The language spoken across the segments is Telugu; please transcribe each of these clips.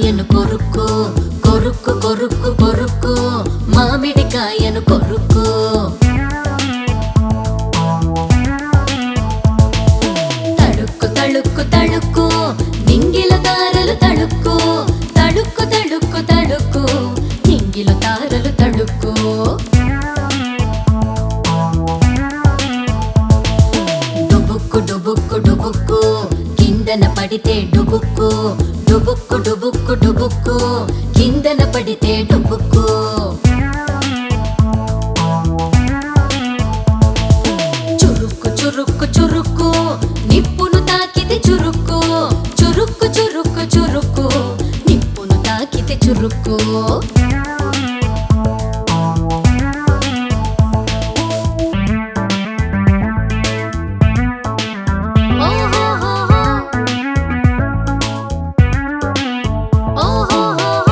మామిడికాయను కొరుకు కొరుకు కొరుకు కొరుకు మామిడికాయను కొరుకు తడుక్కు తడుక్కు తడుక్కు నింగిల తారలు తడుక్కు తడుక్కు తడుక్కు తడుక్కు నింగిల తారలు తడుక్కు డుబుక్కు డుబుక్కు డుబుక్కు కిందన పడితే డుబుక్కు డుబుక్కు డుబుక్కు డుబుక్కు కిందన పడితే డుబుక్కు చురుక్కు చురుక్కు చురుక్కు నిప్పును తాకితే చురుక్కు చురుక్కు చురుక్కు చురుక్కు నిప్పును తాకితే చురుక్కు ఓహోహోహో. ఓహోహోహో.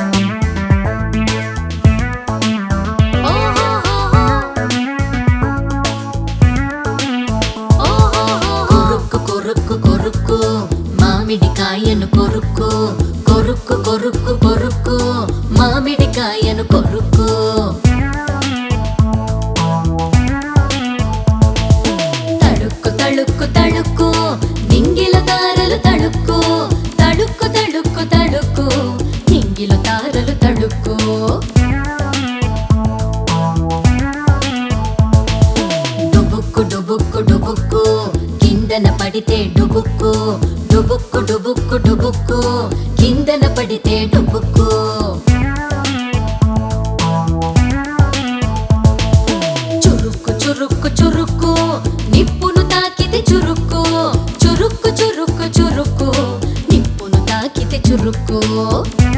కొరుక్కు కొరుక్కు కొరుక్కు మామిడికాయను కొరుక్కు కొరుక్కు కొరుక్కు కొరుక్కు మామిడికాయను కొరుక్కు తడుక్కు తడుక్కు తడుక్కు నింగిల తారలు తడుక్కు తడుక్కు తడుక్కు తడుక్కు నింగిల తారలు తడుక్కు డుబుక్కు డుబుక్కు డుబుక్కు కిందన పడితే డుబుక్కు డుబుక్కు డుబుక్కు డుబుక్కు కిందన పడితే డుబుక్కు చురుక్కు చురుక్కు చురుక్కు నిప్పును తాకితే చురుక్కు చురుక్కు చురుక్కు చురుక్కు నిప్పును తాకితే చురుక్కు